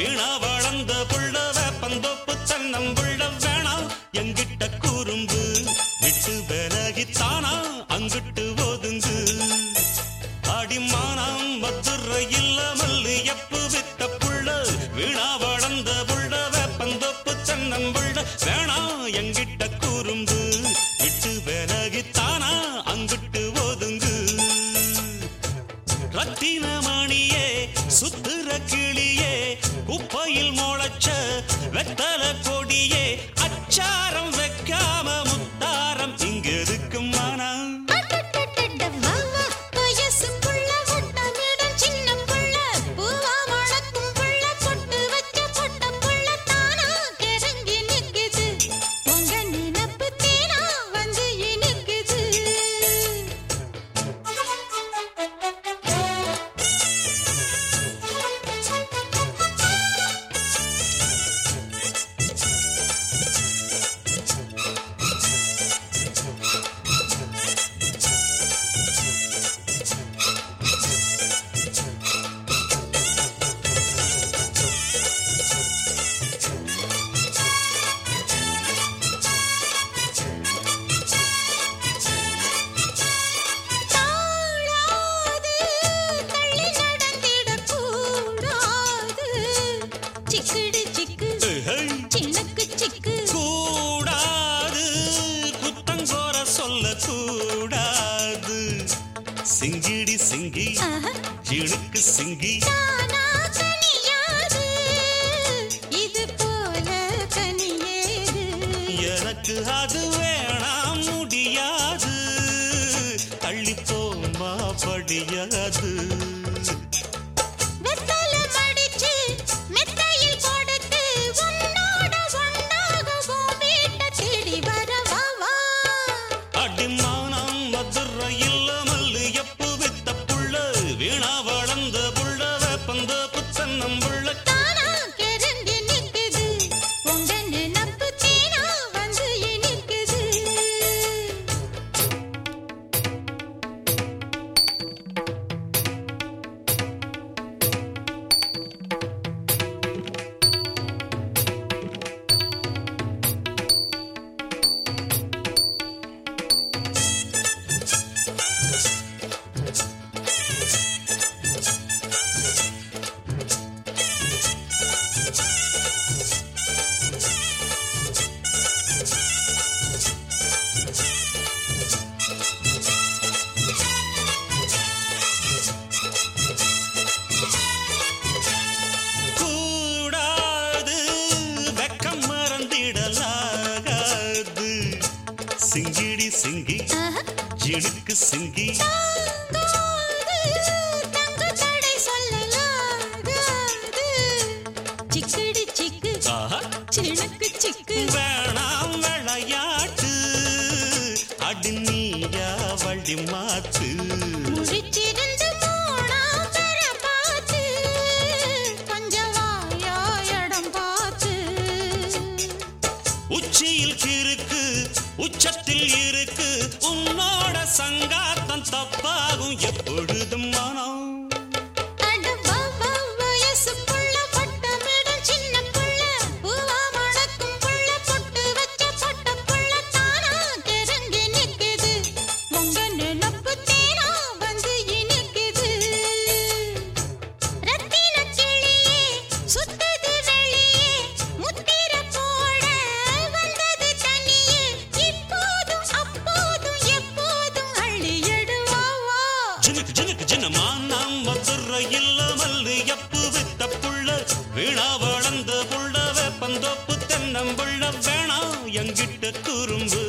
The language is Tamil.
வீணா வளர்ந்த புள்ள வேப்பந்தோப்பு தென்னம்புள்ள வேணாம் எங்கிட்ட கூறும்பு விட்டு விலகித்தானா அங்கிட்டு ஒதுங்கு அடிமானம் மதுரை இல்ல மல்லு எப்பு வித்த புள்ள வீணா வளர்ந்த புள்ள வேப்பந்தோப்பு தென்னம்புள்ள வேணாம் எங்கிட்ட கூறும்பு விட்டு விலகித்தானா அங்கிட்டு ஒதுங்கு ரத்தினமணியே சுத்துற கிளியே குப்பையில் முளைச்ச வெத்தல கொடியே அச்சாரம் வைக்காம முத்தாரம் இங்க இருக்கு மனம் அடடடட வாவா வயசு புள்ள வட்டமிடும் சின்ன புள்ள பூவா மணக்கும் புள்ள பொட்டு வச்ச பொட்ட புள்ள தானா கிறங்கி நிக்குது உங்க நினப்பு தேனா வந்து இனிக்குது தாழாது தள்ளி நடந்திடக் கூடாது சிக்குடு சிக்கு ஹை, சின்னக்கு சிக்கு கூடாது குத்தங்கோர சொல்ல கூடாது சிங்கிடி சிங்கி ஆஹா இழுக்கு சிங்கி தானா கனியாது இது போல கனியேது எனக்கு அது வேணாம் முடியாது தள்ளி போமா படியாது வெத்தல மடிச்சு மெத்தையில் கொடுத்து உன்னோட ஒன்னாக உன் வீட்டை தேடி வரவா வா அடிமானம் மதுரை இல்ல மல்லு எப்பு வித்த புள்ள வீணா வளர்ந்த புள்ள வேப்பந்த புத்தன்னம் புள்ள தானா கிறங்கி நிக்குது உங்க நினப்பு தேனா வந்து இனிக்குது கூடாது வெக்கம் மறந்திடலாகாது சிங்கிடி சிங்கி ஆஹா இழுக்கு சிங்கி தாங்காது தங்க தடை சொல்லலாகாது சிக்குடு சிக்கு ஆஹா சினுக்கு சிக்கு வேணாம் விளையாட்டு அடி நீயா வழி மாத்து முடிச்சிருந்து மூணாம் பெற பார்த்து கொஞ்சம் வாயா இடம் பார்த்து உச்சியில் கிறுக்கு உச்சத்தில் இருக்கு உன்னோட சங்காத்தம் தப்பாகும் எப்பொழுதும் மனம் அட வா வா வயசு புள்ள வட்டமிடும் சின்ன புள்ள பூவா மணக்கும் புள்ள பொட்டு வச்ச பொட்ட புள்ள தானா கிறங்கி நிக்குது உங்க நினப்பு தேனா வந்து இனிக்குது ரத்தின கிளியே சுத்தது வெளியே முத்திர போட வந்தது தனியே இப்போதும் அப்போதும் எப்போதும் அள்ளி எடுவாவா ஜினுக்கு ஜினுக்கு ஜினமா நாம் மதுரை இல்ல மல்லு எப்பு வித்த புள்ள வீணா வளர்ந்த புள்ள வேப்பந்தோப்பு தென்னம்புள்ள வேணாம் எங்கிட்ட குறும்பு